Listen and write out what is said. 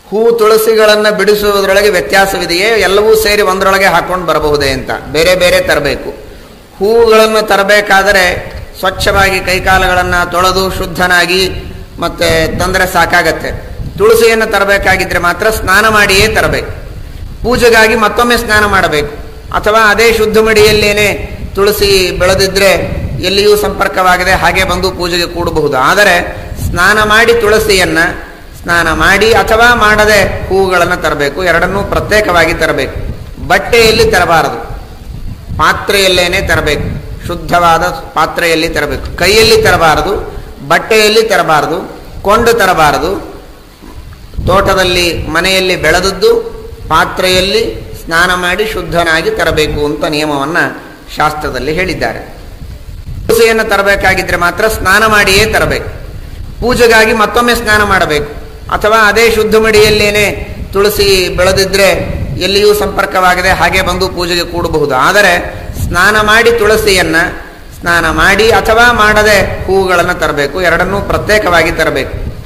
ಹೂ ತುಳಸಿಗಳನ್ನು ಬಿಡಿಸುವುದರೊಳಗೆ ವ್ಯತ್ಯಾಸವಿದೆಯೇ ಎಲ್ಲವೂ ಸೇರಿ ಒಂದರೊಳಗೆ ಹಾಕೊಂಡು ಬರಬಹುದೇ ಅಂತ ಬೇರೆ ಬೇರೆ ತರಬೇಕು ಹೂಗಳನ್ನು ತರಬೇಕಾದರೆ ಸ್ವಚ್ಛವಾಗಿ ಕೈಕಾಲುಗಳನ್ನು ತೊಳೆದು ಶುದ್ಧನಾಗಿ ಮತ್ತೆ ತಂದರೆ ಸಾಕಾಗತ್ತೆ ತುಳಸಿಯನ್ನು ತರಬೇಕಾಗಿದ್ರೆ ಮಾತ್ರ ಸ್ನಾನ ಮಾಡಿಯೇ ತರಬೇಕು ಪೂಜೆಗಾಗಿ ಮತ್ತೊಮ್ಮೆ ಸ್ನಾನ ಮಾಡಬೇಕು ಅಥವಾ ಅದೇ ಶುದ್ಧ ಮಡಿಯಲ್ಲೇನೆ ತುಳಸಿ ಬೆಳೆದಿದ್ರೆ ಎಲ್ಲಿಯೂ ಸಂಪರ್ಕವಾಗದೆ ಹಾಗೆ ಬಂದು ಪೂಜೆಗೆ ಕೂಡಬಹುದು ಆದರೆ ಸ್ನಾನ ಮಾಡಿ ತುಳಸಿಯನ್ನ ಸ್ನಾನ ಮಾಡಿ ಅಥವಾ ಮಾಡದೆ ಹೂಗಳನ್ನು ತರಬೇಕು ಎರಡನ್ನೂ ಪ್ರತ್ಯೇಕವಾಗಿ ತರಬೇಕು ಬಟ್ಟೆಯಲ್ಲಿ ತರಬಾರದು ಪಾತ್ರೆಯಲ್ಲೇನೆ ತರಬೇಕು ಶುದ್ಧವಾದ ಪಾತ್ರೆಯಲ್ಲಿ ತರಬೇಕು ಕೈಯಲ್ಲಿ ತರಬಾರದು ಬಟ್ಟೆಯಲ್ಲಿ ತರಬಾರದು ಕೊಂಡು ತರಬಾರದು ತೋಟದಲ್ಲಿ ಮನೆಯಲ್ಲಿ ಬೆಳೆದದ್ದು ಪಾತ್ರೆಯಲ್ಲಿ ಸ್ನಾನ ಮಾಡಿ ಶುದ್ಧನಾಗಿ ತರಬೇಕು ಅಂತ ನಿಯಮವನ್ನು ಶಾಸ್ತ್ರದಲ್ಲಿ ಹೇಳಿದ್ದಾರೆ ತುಳಸಿಯನ್ನು ತರಬೇಕಾಗಿದ್ರೆ ಮಾತ್ರ ಸ್ನಾನ ಮಾಡಿಯೇ ತರಬೇಕು ಪೂಜೆಗಾಗಿ ಮತ್ತೊಮ್ಮೆ ಸ್ನಾನ ಮಾಡಬೇಕು ಅಥವಾ ಅದೇ ಶುದ್ಧ ಮಡಿಯಲ್ಲೇನೆ ತುಳಸಿ ಬೆಳೆದಿದ್ರೆ ಎಲ್ಲಿಯೂ ಸಂಪರ್ಕವಾಗದೆ ಹಾಗೆ ಬಂದು ಪೂಜೆಗೆ ಕೂಡಬಹುದು ಆದರೆ ಸ್ನಾನ ಮಾಡಿ ತುಳಸಿಯನ್ನ ಸ್ನಾನ ಮಾಡಿ ಅಥವಾ ಮಾಡದೆ ಹೂಗಳನ್ನು ತರಬೇಕು ಎರಡನ್ನೂ ಪ್ರತ್ಯೇಕವಾಗಿ ತರಬೇಕು